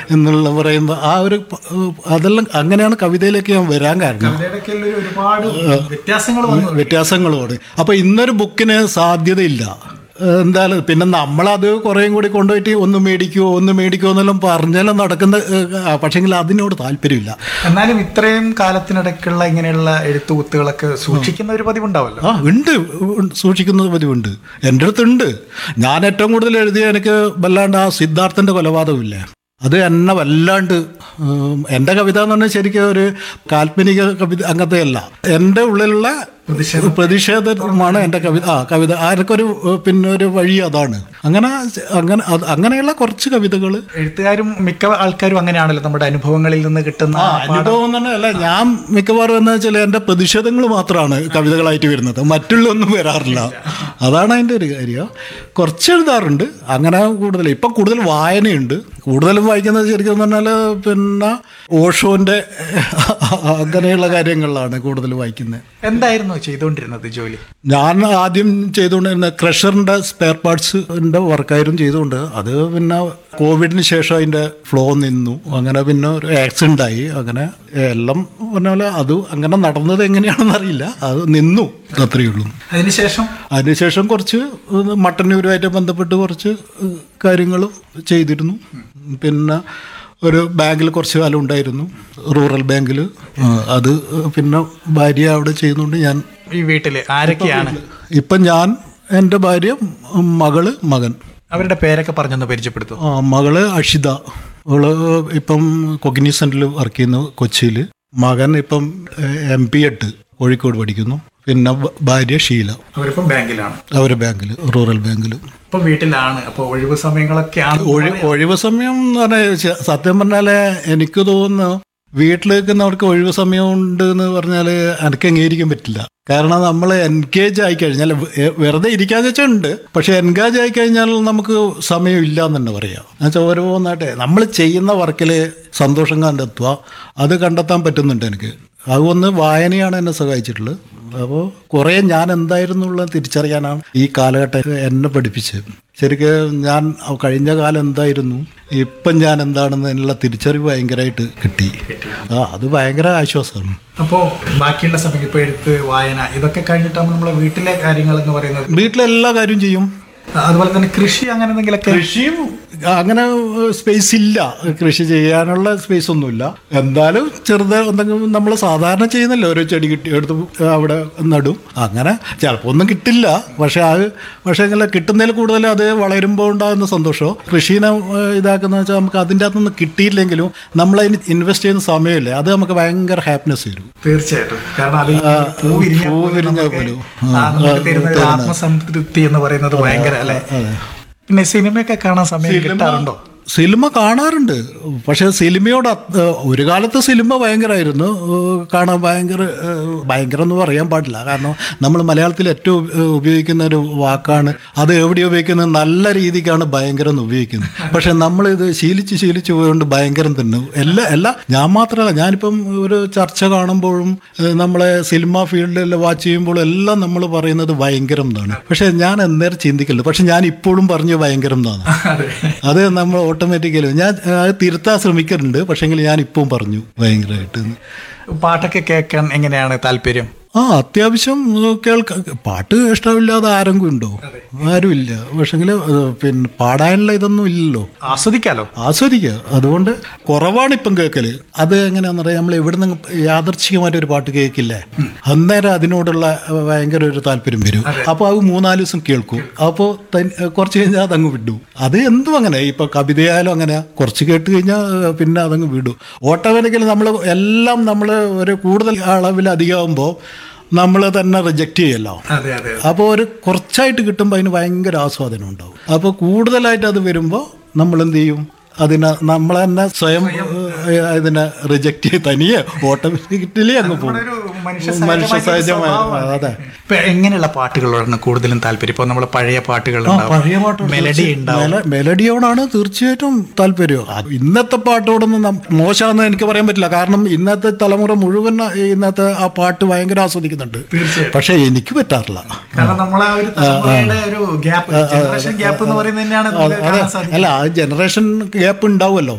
എന്നുള്ള പറയുമ്പോൾ ആ ഒരു പ- അതെല്ലാം അങ്ങനെയാണ് കവിതയിലേക്ക് ഞാൻ വരാൻ കാരണം കവിതയുടെ ഒരുപാട് വ്യത്യാസങ്ങൾ വന്നു വ്യത്യാസങ്ങളോട് അപ്പോൾ ഇന്നൊരു ബുക്കിന് സാധ്യതയില്ല എന്തായാലും പിന്നെ നമ്മളത് കുറേയും കൂടി കൊണ്ടുപോയിട്ട് ഒന്ന് മേടിക്കുമോ ഒന്ന് മേടിക്കുമോ എന്നെല്ലാം പറഞ്ഞാലും നടക്കുന്ന പക്ഷെങ്കിൽ അതിനോട് താല്പര്യമില്ല എന്നാലും ഇത്രയും കാലത്തിനിടയ്ക്കുള്ള ഇങ്ങനെയുള്ള എഴുത്തുകുത്തുകളൊക്കെ സൂക്ഷിക്കുന്ന ഒരു പതിവുണ്ടാവല്ലോ ആ ഉണ്ട് ഉണ്ട്. സൂക്ഷിക്കുന്നത് പതിവുണ്ട് എൻ്റെ അടുത്തുണ്ട് ഞാൻ ഏറ്റവും കൂടുതൽ എഴുതിയ എനിക്ക് വല്ലാണ്ട് ആ സിദ്ധാർത്ഥൻ്റെ കൊലപാതകമില്ലേ അത് എന്നെ വല്ലാണ്ട് ഉം, എൻ്റെ കവിത എന്ന് പറഞ്ഞാൽ ശരിക്കും ഒരു കാൽപ്പനിക കവിത അങ്ങനത്തെ അല്ല എൻ്റെ ഉള്ളിലുള്ള പ്രതിഷേധം. പ്രതിഷേധമാണ് എൻ്റെ കവിത ആ കവിത ആർക്കൊരു ഏഹ്, പിന്നെ ഒരു വഴി അതാണ് അങ്ങനെ അങ്ങനെ അത് അങ്ങനെയുള്ള കുറച്ച് കവിതകൾ എഴുത്തുകാരും മിക്ക ആൾക്കാരും അങ്ങനെയാണല്ലോ നമ്മുടെ അനുഭവങ്ങളിൽ നിന്ന് കിട്ടുന്ന ആ അനുഭവം തന്നെ അല്ല ഞാൻ മിക്കവാറും എന്ന് വെച്ചാൽ എൻ്റെ പ്രതിഷേധങ്ങൾ മാത്രമാണ് കവിതകളായിട്ട് വരുന്നത് മറ്റുള്ളൊന്നും വരാറില്ല അതാണ് അതിൻ്റെ ഒരു കാര്യം കുറച്ച് എഴുതാറുണ്ട് അങ്ങനെ കൂടുതൽ ഇപ്പം കൂടുതൽ വായനയുണ്ട് കൂടുതലും വായിക്കുന്നത് ശരിക്കും പറഞ്ഞാൽ പിന്നെ ഓഷോൻ്റെ അങ്ങനെയുള്ള കാര്യങ്ങളിലാണ് കൂടുതൽ വായിക്കുന്നത് എന്തായിരുന്നു ചെയ്തുകൊണ്ടിരുന്നത് ജോലി ഞാൻ ആദ്യം ചെയ്തുകൊണ്ടിരുന്ന ക്രഷറിൻ്റെ സ്പെയർ പാർട്സിൻ്റെ വർക്കായിരുന്നു ചെയ്തുകൊണ്ട് അത് പിന്നെ കോവിഡിന് ശേഷം അതിൻ്റെ ഫ്ലോ നിന്നു അങ്ങനെ പിന്നെ ഒരു ആക്സിഡൻ്റ് ആയി അങ്ങനെ എല്ലാം പറഞ്ഞ പോലെ അത് അങ്ങനെ നടന്നത് എങ്ങനെയാണെന്ന് അറിയില്ല അത് നിന്നു അത്രയേ ഉള്ളൂ അതിനുശേഷം അതിനുശേഷം കുറച്ച് മട്ടന്നൂരുമായിട്ട് ബന്ധപ്പെട്ട് കുറച്ച് കാര്യങ്ങൾ ചെയ്തിരുന്നു പിന്നെ ഒരു ബാങ്കിൽ കുറച്ച് കാലം ഉണ്ടായിരുന്നു റൂറൽ ബാങ്കിൽ അത് പിന്നെ ഭാര്യ അവിടെ ചെയ്യുന്നുണ്ട് ഞാൻ ഈ വീട്ടില് ആരൊക്കെയാണ് ഇപ്പം ഞാൻ എൻ്റെ ഭാര്യ മകള് മകൻ അവരുടെ പേരൊക്കെ പറഞ്ഞൊന്ന് പരിചയപ്പെടുത്തു ആ, മകള് അഷിത അവള് ഇപ്പം കൊഗ്നിസെന്റിൽ വർക്ക് ചെയ്യുന്നു കൊച്ചിയിൽ മകൻ ഇപ്പം എം പി എട്ട് കോഴിക്കോട് പഠിക്കുന്നു പിന്നെ ഭ- ഭാര്യ ഷീല അവരിപ്പം ബാങ്കിലാണ് അവർ ബാങ്കിൽ റൂറൽ ബാങ്കിൽ ഇപ്പൊ വീട്ടിലാണ് അപ്പൊ ഒഴിവ് സമയങ്ങളൊക്കെയാണ് ഒഴി ഒഴിവ് സമയം എന്ന് പറഞ്ഞാൽ ശ- സത്യം പറഞ്ഞാൽ എനിക്ക് തോന്നുന്നു വീട്ടിൽ നിൽക്കുന്നവർക്ക് ഒഴിവ് സമയം ഉണ്ട് എന്ന് പറഞ്ഞാൽ എനിക്ക് അംഗീകരിക്കാൻ പറ്റില്ല കാരണം നമ്മൾ എൻഗേജ് ആയി കഴിഞ്ഞാൽ വെ- വെറുതെ ഇരിക്കാന്ന് വെച്ചാൽ ഉണ്ട് പക്ഷെ എൻഗേജ് ആയി കഴിഞ്ഞാൽ നമുക്ക് സമയമില്ല എന്ന് തന്നെ പറയാം എന്നുവെച്ചാൽ ഓരോന്നാട്ടെ നമ്മൾ ചെയ്യുന്ന വർക്കിൽ സന്തോഷം കണ്ടെത്തുക അത് കണ്ടെത്താൻ പറ്റുന്നുണ്ട് എനിക്ക് അതൊന്ന് വായനയാണ് എന്നെ സഹായിച്ചിട്ടുള്ളത് അപ്പോൾ കുറേ ഞാൻ എന്തായിരുന്നു ഉള്ളത് തിരിച്ചറിയാനാണ് ഈ കാലഘട്ടം എന്നെ പഠിപ്പിച്ചത് ശരിക്കും ഞാൻ കഴിഞ്ഞ കാലം എന്തായിരുന്നു ഇപ്പം ഞാൻ എന്താണെന്ന് എന്നുള്ള തിരിച്ചറിവ് ഭയങ്കരമായിട്ട് കിട്ടി ആ അത് ഭയങ്കര ആശ്വാസമാണ് അപ്പോ ബാക്കിയുള്ള സമയം ഇപ്പൊ എഴുത്ത് വായന ഇതൊക്കെ കഴിഞ്ഞിട്ടാകുമ്പോൾ നമ്മളെ വീട്ടിലെ കാര്യങ്ങൾ എന്ന് പറയുന്നത് വീട്ടിലെ എല്ലാ കാര്യവും ചെയ്യും അതുപോലെ തന്നെ കൃഷി അങ്ങനെ എന്തെങ്കിലുമൊക്കെ കൃഷിയും അങ്ങനെ സ്പേസ് ഇല്ല കൃഷി ചെയ്യാനുള്ള സ്പേസ് ഒന്നുമില്ല എന്തായാലും ചെറുത് എന്തെങ്കിലും നമ്മൾ സാധാരണ ചെയ്യുന്നല്ലോ ഓരോ ചെടി കിട്ടി എടുത്ത് അവിടെ നടും അങ്ങനെ ചിലപ്പോൾ ഒന്നും കിട്ടില്ല പക്ഷെ അത് പക്ഷേ ഇങ്ങനെ കിട്ടുന്നതിൽ കൂടുതൽ അത് വളരുമ്പോൾ ഉണ്ടാകുന്ന സന്തോഷമോ കൃഷീനെ ഏഹ്, ഇതാക്കുന്ന വെച്ചാൽ നമുക്ക് അതിൻ്റെ അകത്തുനിന്ന് കിട്ടിയില്ലെങ്കിലും നമ്മളതിന് ഇൻവെസ്റ്റ് ചെയ്യുന്ന സമയമില്ലേ അത് നമുക്ക് ഭയങ്കര ഹാപ്പിനെസ് തരും തീർച്ചയായിട്ടും കാരണം അത് ഈ പൂ വിരിഞ്ഞാൽ പൂ പോലും വിരിഞ്ഞാൽ നമുക്ക് പോലും. ആ, ആ, നമുക്ക് തരുന്ന ഒരു തരുന്ന. ആത്മസംതൃപ്തി എന്ന് പറയുന്നത് ഭയങ്കര അല്ലെ പിന്നെ സിനിമയൊക്കെ കാണാൻ സമയം കിട്ടാറുണ്ടോ സിനിമ കാണാറുണ്ട് പക്ഷെ സിനിമയോട് അത് ഒരു കാലത്ത് സിനിമ ഭയങ്കരമായിരുന്നു ഏഹ് കാണാൻ ഭയങ്കര ഏഹ് ഭയങ്കരം എന്ന് പറയാൻ പാടില്ല കാരണം നമ്മൾ മലയാളത്തിൽ ഏറ്റവും ഏഹ് ഉപയോഗിക്കുന്ന ഒരു വാക്കാണ് അത് എവിടെ ഉപയോഗിക്കുന്നത് നല്ല രീതിക്കാണ് ഭയങ്കരം എന്ന് ഉപയോഗിക്കുന്നത് പക്ഷെ നമ്മളിത് ശീലിച്ച് ശീലിച്ച് പോയതുകൊണ്ട് ഭയങ്കരം തന്നെ എല്ലാ എല്ലാ ഞാൻ മാത്രമല്ല ഞാനിപ്പം ഒരു ചർച്ച കാണുമ്പോഴും ഏഹ് നമ്മളെ സിനിമ ഫീൽഡിൽ വാച്ച് ചെയ്യുമ്പോഴും എല്ലാം നമ്മൾ പറയുന്നത് ഭയങ്കരം എന്നാണ് പക്ഷെ ഞാൻ എന്നേരം ചിന്തിക്കില്ല പക്ഷെ ഞാൻ ഇപ്പോഴും പറഞ്ഞു ഭയങ്കരം എന്നാണ് അതെ അത് നമ്മൾ ഓട്ടോമാറ്റിക്കലി ഞാൻ അത് തിരുത്താൻ ശ്രമിക്കാറുണ്ട് പക്ഷെങ്കിൽ ഞാൻ ഇപ്പം പറഞ്ഞു ഭയങ്കരമായിട്ട് പാട്ടൊക്കെ കേൾക്കാൻ എങ്ങനെയാണ് താല്പര്യം ആ അത്യാവശ്യം കേൾക്ക പാട്ട് ഇഷ്ടമില്ലാതെ ആരെങ്കിലും ഉണ്ടോ ആരുമില്ല പക്ഷെങ്കിൽ പിന്നെ പാടാനുള്ള ഇതൊന്നും ഇല്ലല്ലോ ആസ്വദിക്കാലോ ആസ്വദിക്കുക അതുകൊണ്ട് കുറവാണ് ഇപ്പം കേൾക്കല് അത് എങ്ങനെയാണെന്ന് പറയാം നമ്മൾ എവിടെ നിന്ന് യാദർച്ഛികമായിട്ട് ഒരു പാട്ട് കേൾക്കില്ലേ അന്നേരം അതിനോടുള്ള ഭയങ്കര ഒരു താല്പര്യം വരും അപ്പോൾ അത് മൂന്നാല് ദിവസം കേൾക്കും അപ്പോൾ കുറച്ച് കഴിഞ്ഞാൽ അതങ്ങ് വിടും അത് എന്തും അങ്ങനെ ഇപ്പൊ കവിതയായാലും അങ്ങനെ കുറച്ച് കേട്ട് കഴിഞ്ഞാൽ പിന്നെ അതങ്ങ് വിടും ഓട്ടോമാറ്റിക്കലി നമ്മൾ എല്ലാം നമ്മൾ ഒരു കൂടുതൽ അളവിൽ അധികമാകുമ്പോൾ നമ്മൾ തന്നെ റിജക്റ്റ് ചെയ്യല്ലോ അതെ അതെ അപ്പോൾ ഒരു കുറച്ചായിട്ട് കിട്ടുമ്പോൾ അതിന് ഭയങ്കര ആസ്വാദനം ഉണ്ടാവും അപ്പോൾ കൂടുതലായിട്ട് അത് വരുമ്പോൾ നമ്മൾ എന്ത് ചെയ്യും അതിനെ നമ്മൾ തന്നെ സ്വയം ഏഹ്, ഇതിനെ റിജക്റ്റ് ചെയ്ത് തനിയെ ഓട്ടോമാറ്റിക്കലി അങ്ങ് പോകും ഒരു മനുഷ്യ മനുഷ്യ സഹജമായ അതെ ഇപ്പൊ എങ്ങനെയുള്ള പാട്ടുകളോടാണ് കൂടുതലും താല്പര്യം ഇപ്പൊ നമ്മളെ പഴയ പാട്ടുകൾ പഴയ പാട്ട് മെലഡി ഉണ്ടാവും മെലഡിയോടാണ് തീർച്ചയായിട്ടും താല്പര്യം അത് ഇന്നത്തെ പാട്ടോടൊന്നും നം- മോശമാണെന്ന് എനിക്ക് പറയാൻ പറ്റില്ല കാരണം ഇന്നത്തെ തലമുറ മുഴുവൻ ഇന്നത്തെ ആ പാട്ട് ഭയങ്കര ആസ്വദിക്കുന്നുണ്ട് തീർച്ചയായും പക്ഷെ എനിക്ക് പറ്റാറില്ല കാരണം നമ്മളെ ആ ഒരു തലമുറയുടെ ഒരു ഗ്യാപ്പ് ജനറേഷൻ ഗ്യാപ്പ് എന്ന് പറയുന്നത് തന്നെയാണ് നമുക്ക് അതെ കാണാൻ സാധിക്കുന്നത് അല്ല ആ ജനറേഷൻ ഗ്യാപ്പ് ഉണ്ടാവുമല്ലോ